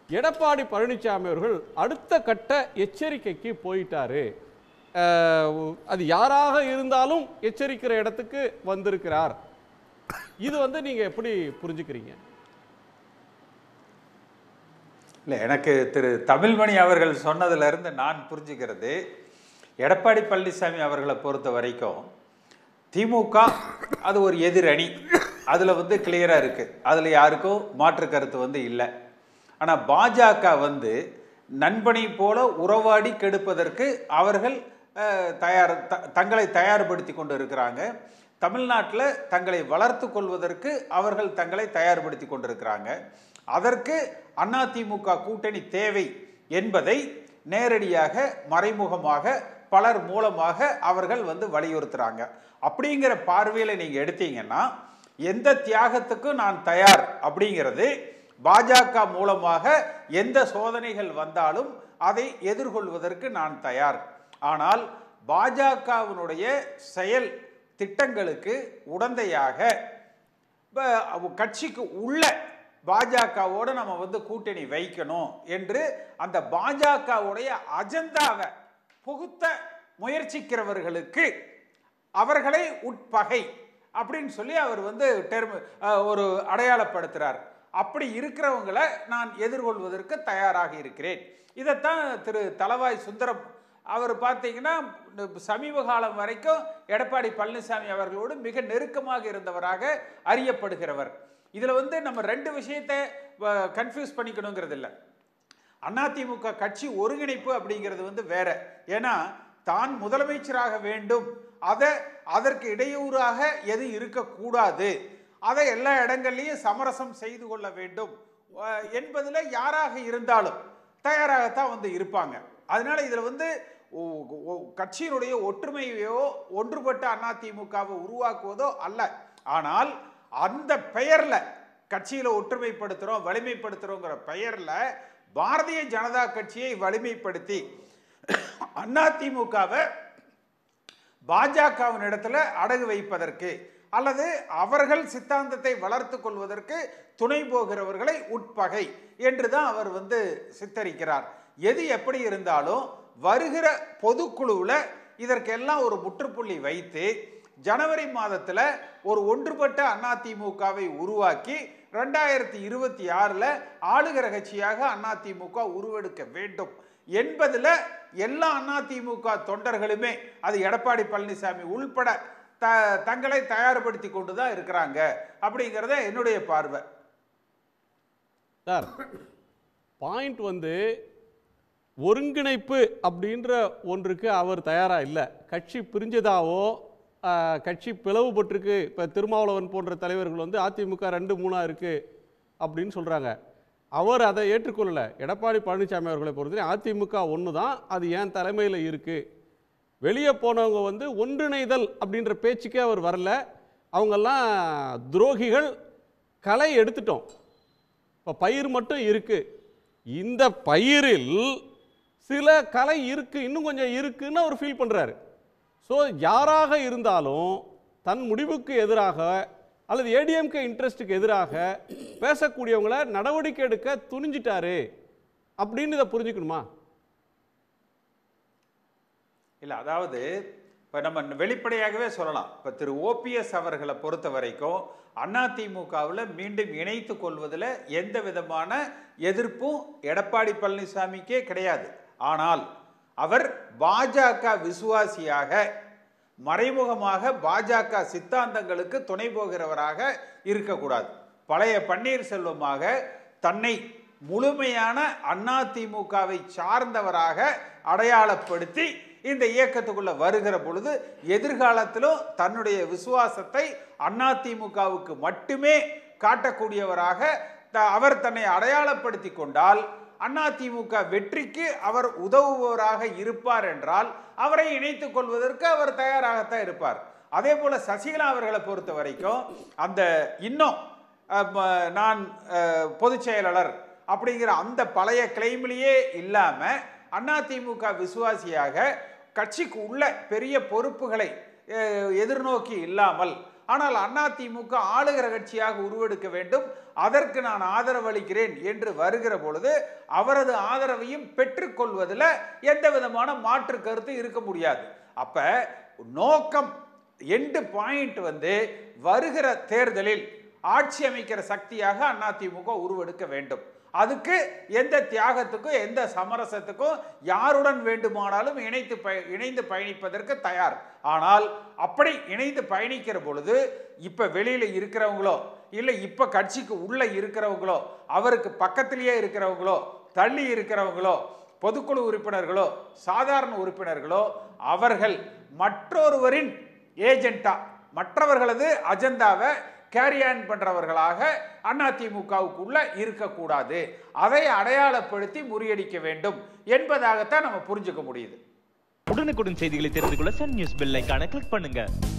எடப்பாடி பழனிசாமி அவர்கள் அடுத்த கட்ட எச்சரிக்கைக்கு போயிட்டாரு அஹ், அது யாராக இருந்தாலும் எச்சரிக்கிற இடத்துக்கு வந்திருக்கிறார் இது வந்து நீங்க எப்படி புரிஞ்சுக்கிறீங்க இல்லை எனக்கு திரு தமிழ்மணி அவர்கள் சொன்னதிலிருந்து நான் புரிஞ்சுக்கிறது எடப்பாடி பழனிசாமி அவர்களை பொறுத்த வரைக்கும் திமுக அது ஒரு எதிரணி அதில் வந்து கிளியராக இருக்குது அதில் யாருக்கும் மாற்று கருத்து வந்து இல்லை ஆனால் பாஜக வந்து நண்பனை போல உறவாடி கெடுப்பதற்கு அவர்கள் அஹ், தயார் த- தங்களை தயார்படுத்தி கொண்டு இருக்கிறாங்க தமிழ்நாட்டில் தங்களை வளர்த்து கொள்வதற்கு அவர்கள் தங்களை தயார்படுத்தி கொண்டிருக்கிறாங்க அதற்கு அதிமுக கூட்டணி தேவை என்பதை நேரடியாக மறைமுகமாக பலர் மூலமாக அவர்கள் வந்து வலியுறுத்துறாங்க அப்படிங்கிற பார்வையில் நீங்கள் எடுத்தீங்கன்னா எந்த தியாகத்துக்கும் நான் தயார் அப்படிங்கிறது பாஜக மூலமாக எந்த சோதனைகள் வந்தாலும் அதை எதிர்கொள்வதற்கு நான் தயார் ஆனால் பாஜகவினுடைய செயல் திட்டங்களுக்கு உடந்தையாக இப்ப அவ- கட்சிக்கு உள்ள பாஜகவோட நம்ம வந்து கூட்டணி வைக்கணும் என்று அந்த பாஜகவுடைய அஜெண்டாவை புகுத்த முயற்சிக்கிறவர்களுக்கு அவர்களை உட்பகை அப்படின்னு சொல்லி அவர் வந்து டெர்ம் ஒரு அடையாளப்படுத்துறார் அப்படி இருக்கிறவங்களை நான் எதிர்கொள்வதற்கு தயாராக இருக்கிறேன் இதைத்தான் திரு தலவாய் சுந்தரம் அவர் பார்த்தீங்கன்னா இந்த சமீப காலம் வரைக்கும் எடப்பாடி பழனிசாமி அவர்களோடு மிக நெருக்கமாக இருந்தவராக அறியப்படுகிறவர் இதில் வந்து நம்ம ரெண்டு விஷயத்தை கன்ஃபியூஸ் பண்ணிக்கணுங்கிறது இல்லை அதிமுக கட்சி ஒருங்கிணைப்பு அப்படிங்கிறது வந்து வேற ஏன்னா தான் முதலமைச்சராக வேண்டும் அதை அதற்கு இடையூறாக எது இருக்கக்கூடாது அதை எல்லா இடங்கள்லையும் சமரசம் செய்து கொள்ள வேண்டும் அஹ், என்பதுல யாராக இருந்தாலும் தயாராகத்தான் வந்து இருப்பாங்க அதனால இதுல வந்து ஒ- ஒ- கட்சியினுடைய ஒற்றுமையோ ஒன்றுபட்ட அதிமுகவை உருவாக்குவதோ அல்ல ஆனால் அந்த பெயர்ல கட்சியில ஒற்றுமைப்படுத்துறோம் வலிமைப்படுத்துறோங்கிற பெயர்ல பாரதிய ஜனதா கட்சியை வலிமைப்படுத்தி அதிமுகவை பாஜகவின் இடத்துல அடகு வைப்பதற்கு அல்லது அவர்கள் சித்தாந்தத்தை வளர்த்து கொள்வதற்கு துணை போகிறவர்களை உட்பகை என்று தான் அவர் வந்து சித்தரிக்கிறார் எது எப்படி இருந்தாலும் வருகிற பொதுக்குழுவில் இதற்கெல்லாம் ஒரு முற்றுப்புள்ளி வைத்து ஜனவரி மாதத்தில் ஒரு ஒன்றுபட்ட அதிமுகவை உருவாக்கி ரெண்டாயிரத்தி இருபத்தி ஆறில் ஆளுகிற கட்சியாக அதிமுக உருவெடுக்க வேண்டும் என்பதில் எல்லா அதிமுக தொண்டர்களுமே அது எடப்பாடி பழனிசாமி உள்பட த தங்களை தயார்படுத்தி கொண்டு தான் இருக்கிறாங்க அப்படிங்கிறத என்னுடைய பார்வை சார் பாயிண்ட் வந்து ஒருங்கிணைப்பு அப்படின்ற ஒன்றுக்கு அவர் தயாராக இல்லை கட்சி பிரிஞ்சதாவோ ஆஹ், கட்சி பிளவுபட்டிருக்கு இப்போ திருமாவளவன் போன்ற தலைவர்கள் வந்து அதிமுக ரெண்டு மூணாக இருக்குது அப்படின்னு சொல்கிறாங்க அவர் அதை ஏற்றுக்கொள்ளலை எடப்பாடி பழனிசாமி அவர்களை பொறுத்தவரை அதிமுக ஒன்று தான் அது என் தலைமையில் இருக்குது வெளியே போனவங்க வந்து ஒன்றிணைதல் அப்படின்ற பேச்சுக்கே அவர் வரல அவங்கெல்லாம் துரோகிகள் களை எடுத்துட்டோம் இப்போ பயிர் மட்டும் இருக்கு இந்த பயிரில் சில கலை இருக்கு இன்னும் கொஞ்சம் இருக்குன்னு அவர் ஃபீல் பண்றாரு ஸோ யாராக இருந்தாலும் தன் முடிவுக்கு எதிராக அல்லது ஏடிஎம்கே இன்ட்ரெஸ்ட்டுக்கு எதிராக பேசக்கூடியவங்களை நடவடிக்கை எடுக்க துணிஞ்சிட்டாரு அப்படின்னு இதை புரிஞ்சுக்கணுமா இல்லை அதாவது இப்போ நம்ம வெளிப்படையாகவே சொல்லலாம் இப்போ திரு ஓபிஎஸ் அவர்களை பொறுத்த வரைக்கும் அதிமுகவில் மீண்டும் இணைத்து கொள்வதில் எந்த விதமான எதிர்ப்பும் எடப்பாடி பழனிசாமிக்கே கிடையாது ஆனால் அவர் பாஜக விசுவாசியாக மறைமுகமாக பாஜக சித்தாந்தங்களுக்கு துணை போகிறவராக இருக்கக்கூடாது பழைய பன்னீர்செல்வமாக தன்னை முழுமையான அதிமுகவை சார்ந்தவராக அடையாளப்படுத்தி இந்த இயக்கத்துக்குள்ள வருகிற பொழுது எதிர்காலத்திலும் தன்னுடைய விசுவாசத்தை அதிமுகவுக்கு மட்டுமே காட்டக்கூடியவராக த- அவர் தன்னை அடையாளப்படுத்தி கொண்டால் அதிமுக வெற்றிக்கு அவர் உதவுபவராக இருப்பார் என்றால் அவரை இணைத்துக் கொள்வதற்கு அவர் தயாராகத்தான் இருப்பார் அதே போல சசிகலா அவர்களை பொறுத்த வரைக்கும் அந்த இன்னும் அஹ், ம- நான் அஹ், பொதுச் செயலாளர் அப்படிங்கிற அந்த பழைய கிளைமிலேயே இல்லாம அதிமுக விசுவாசியாக கட்சிக்கு உள்ள பெரிய பொறுப்புகளை அஹ், எதிர்நோக்கி இல்லாமல் ஆனால் அதிமுக ஆளுகிற கட்சியாக உருவெடுக்க வேண்டும் அதற்கு நான் ஆதரவு அளிக்கிறேன் என்று வருகிற பொழுது அவரது ஆதரவையும் பெற்றுக்கொள்வதில் எந்த விதமான மாற்று கருத்து இருக்க முடியாது அப்ப நோக்கம் எண்டு பாயிண்ட் வந்து வருகிற தேர்தலில் ஆட்சி அமைக்கிற சக்தியாக அதிமுக உருவெடுக்க வேண்டும் அதுக்கு எந்த தியாகத்துக்கும் எந்த சமரசத்துக்கும் யாருடன் வேண்டுமானாலும் இணைத்து பய இணைந்து பயணிப்பதற்கு தயார் ஆனால் அப்படி இணைந்து பயணிக்கிற பொழுது இப்ப வெளியில இருக்கிறவங்களோ இல்லை இப்ப கட்சிக்கு உள்ள இருக்கிறவங்களோ அவருக்கு பக்கத்திலேயே இருக்கிறவங்களோ தள்ளி இருக்கிறவங்களோ பொதுக்குழு உறுப்பினர்களோ சாதாரண உறுப்பினர்களோ அவர்கள் மற்றொருவரின் ஏஜெண்டா மற்றவர்களது அஜெண்டாவை கேரி ஆன் பண்றவர்களாக அதிமுகவுக்குள்ள இருக்கக்கூடாது அதை அடையாளப்படுத்தி முறியடிக்க வேண்டும் என்பதாகத்தான் நம்ம புரிஞ்சுக்க முடியுது உடனுக்குடன் செய்திகளை தெரிந்து கொள்ள சன் நியூஸ் பெல் ஐகானை கிளிக் பண்ணுங்க